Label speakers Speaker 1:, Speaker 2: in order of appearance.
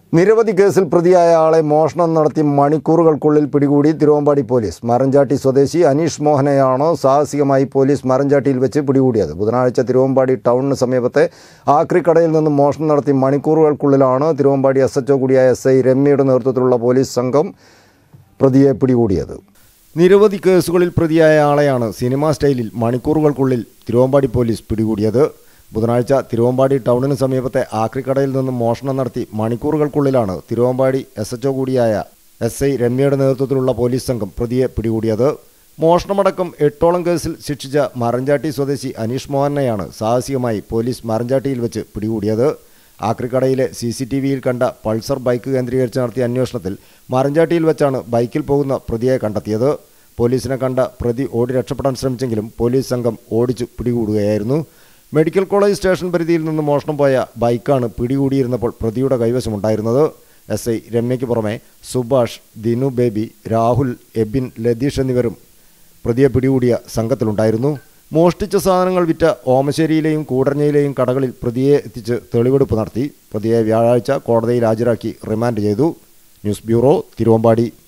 Speaker 1: നിരവധി കേസിൽ പ്രതിയായ ആളെ മോഷണം നടത്തി മണിക്കൂറുകൾക്കുള്ളിൽ പിടികൂടി തിരുവമ്പാടി പോലീസ് മരഞ്ചാട്ടി സ്വദേശി അനീഷ് മോഹനെയാണ് സാഹസികമായി പോലീസ് മരഞ്ചാട്ടിയിൽ വെച്ച് പിടികൂടിയത് ബുധനാഴ്ച തിരുവമ്പാടി ടൗണിന് സമീപത്തെ ആക്രിക്കടയിൽ നിന്ന് മോഷണം നടത്തി മണിക്കൂറുകൾക്കുള്ളിലാണ് തിരുവമ്പാടി എസ് എച്ച് കൂടിയായ എസ് ഐ രമ്യയുടെ നേതൃത്വത്തിലുള്ള പോലീസ് സംഘം പ്രതിയെ പിടികൂടിയത് നിരവധി കേസുകളിൽ പ്രതിയായ ആളെയാണ് സിനിമാ സ്റ്റൈലിൽ മണിക്കൂറുകൾക്കുള്ളിൽ തിരുവമ്പാടി പോലീസ് പിടികൂടിയത് ബുധനാഴ്ച തിരുവമ്പാടി ടൗണിന് സമീപത്തെ ആക്രിക്കടയിൽ നിന്നും മോഷണം നടത്തി മണിക്കൂറുകൾക്കുള്ളിലാണ് തിരുവമ്പാടി എസ് എച്ച് കൂടിയായ എസ് ഐ രമ്യയുടെ നേതൃത്വത്തിലുള്ള പോലീസ് സംഘം പ്രതിയെ പിടികൂടിയത് മോഷണമടക്കം എട്ടോളം കേസിൽ ശിക്ഷിച്ച മറഞ്ചാട്ടി സ്വദേശി അനീഷ് മോഹനെയാണ് സാഹസികമായി പോലീസ് മറഞ്ചാട്ടിയിൽ വെച്ച് പിടികൂടിയത് ആക്രിക്കടയിലെ സി സി ടി വിയിൽ കണ്ട പൾസർ ബൈക്ക് കേന്ദ്രീകരിച്ച് നടത്തിയ അന്വേഷണത്തിൽ മറഞ്ചാട്ടിയിൽ വെച്ചാണ് ബൈക്കിൽ പോകുന്ന പ്രതിയെ കണ്ടെത്തിയത് പോലീസിനെ കണ്ട പ്രതി ഓടി രക്ഷപ്പെടാൻ ശ്രമിച്ചെങ്കിലും പോലീസ് സംഘം ഓടിച്ചു പിടികൂടുകയായിരുന്നു മെഡിക്കൽ കോളേജ് സ്റ്റേഷൻ പരിധിയിൽ നിന്ന് മോഷണം പോയ ബൈക്കാണ് പിടികൂടിയിരുന്നപ്പോൾ പ്രതിയുടെ കൈവശമുണ്ടായിരുന്നത് എസ് ഐ രമ്യയ്ക്ക് പുറമെ സുഭാഷ് ദിനു ബേബി രാഹുൽ എബിൻ ലതീഷ് എന്നിവരും പ്രതിയെ പിടികൂടിയ സംഘത്തിലുണ്ടായിരുന്നു മോഷ്ടിച്ച സാധനങ്ങൾ വിറ്റ ഓമശ്ശേരിയിലെയും കൂടരഞ്ഞയിലെയും കടകളിൽ പ്രതിയെ എത്തിച്ച് തെളിവെടുപ്പ് നടത്തി പ്രതിയെ വ്യാഴാഴ്ച കോടതിയിൽ ഹാജരാക്കി റിമാൻഡ് ചെയ്തു ന്യൂസ് ബ്യൂറോ തിരുവമ്പാടി